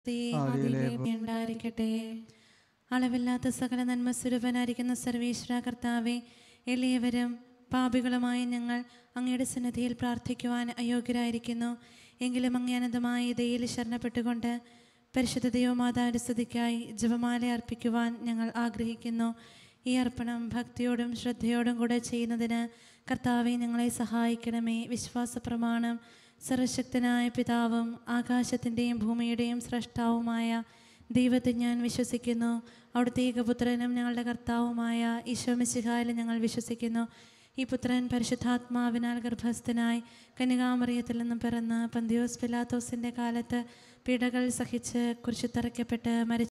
ഉണ്ടായിരിക്കട്ടെ അളവില്ലാത്ത സകല നന്മ സ്വരൂപനായിരിക്കുന്ന സർവേശ്വര കർത്താവെ എളിയവരും പാപികളുമായ ഞങ്ങൾ അങ്ങയുടെ സന്നിധിയിൽ പ്രാർത്ഥിക്കുവാൻ അയോഗ്യരായിരിക്കുന്നു എങ്കിലും അങ്ങേ അനന്തമായ ദയിൽ ശരണപ്പെട്ടുകൊണ്ട് പരിശുദ്ധ ദൈവമാതാവിൻ്റെ സ്തുതിക്കായി ജപമാല അർപ്പിക്കുവാൻ ഞങ്ങൾ ആഗ്രഹിക്കുന്നു ഈ അർപ്പണം ഭക്തിയോടും ശ്രദ്ധയോടും കൂടെ ചെയ്യുന്നതിന് കർത്താവെ ഞങ്ങളെ സഹായിക്കണമേ വിശ്വാസ പ്രമാണം സർവശക്തനായ പിതാവും ആകാശത്തിൻ്റെയും ഭൂമിയുടെയും സ്രഷ്ടാവുമായ ദൈവത്തെ ഞാൻ വിശ്വസിക്കുന്നു അവിടുത്തെ ഏകപുത്രനും ഞങ്ങളുടെ കർത്താവുമായ ഈശോ മിശിഹായിൽ ഞങ്ങൾ വിശ്വസിക്കുന്നു ഈ പുത്രൻ പരിശുദ്ധാത്മാവിനാൽ ഗർഭസ്ഥനായി കന്യകാമറിയത്തിൽ നിന്നും പിറന്ന് പന്തിയോസ് പിലാത്തോസിൻ്റെ കാലത്ത് പീഡകൾ സഹിച്ച് കുരിശിത്തറയ്ക്കപ്പെട്ട് മരിച്ചു